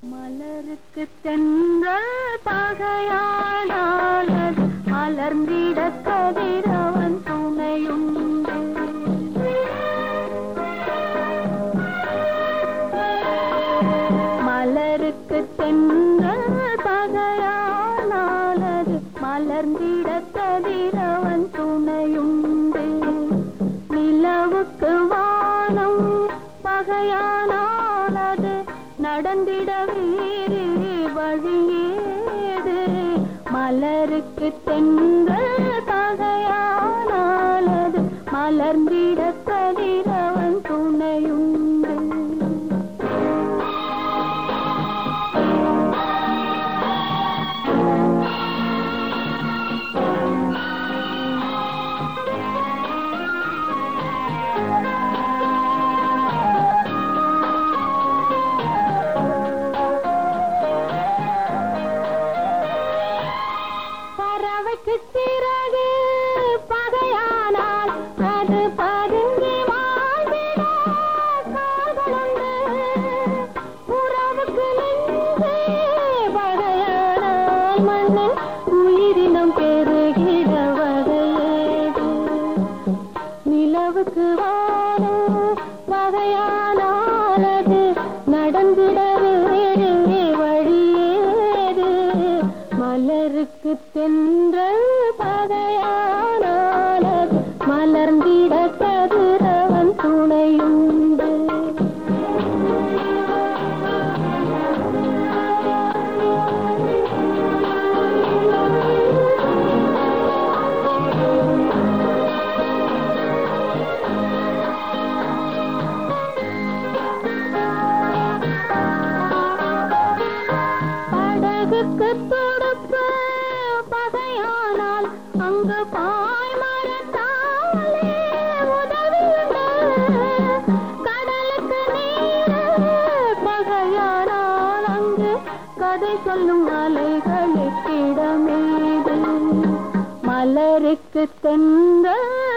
மலருக்கு தென்றல் பகையானால் அது மலர்ந்திட கதிரவன் துணையுண்டு மலருக்கு தென்றல் பகையானால் அது மலர்ந்திட கதிரவன் துணையுண்டு நிலவுக்கு வானம் பகையானால் அது நடந்திட வேறு வழியேது மலருக்கு தென்றல் பகையானால் அது மலர்ந்திட கதிரவன் துணையுண்டு பறவைக்கு சிறகு பகையானால் அது பதுங்கி வாழ்ந்திட காதலுண்டு உறவுக்கு நெஞ்சே பகையானால் மண்ணில் உயிரினம் பெருகிட வகையேது நிலவுக்கு வானம் பகையானால் அது நடந்திட வேறு வழியேது மலருக்கு தென்றல் பகையானால் அது மலர்ந்திட கதிரவன் துணையுண்டு படகுக்கு துடுப்பு பகையானால் அங்கு பாய் மரத்தாலே உதவியுண்டு கடலுக்கு நீர் பகையானால் அங்கு கதை சொல்லும் அலைகளுக்கிடமேது மலருக்கு தென்றல்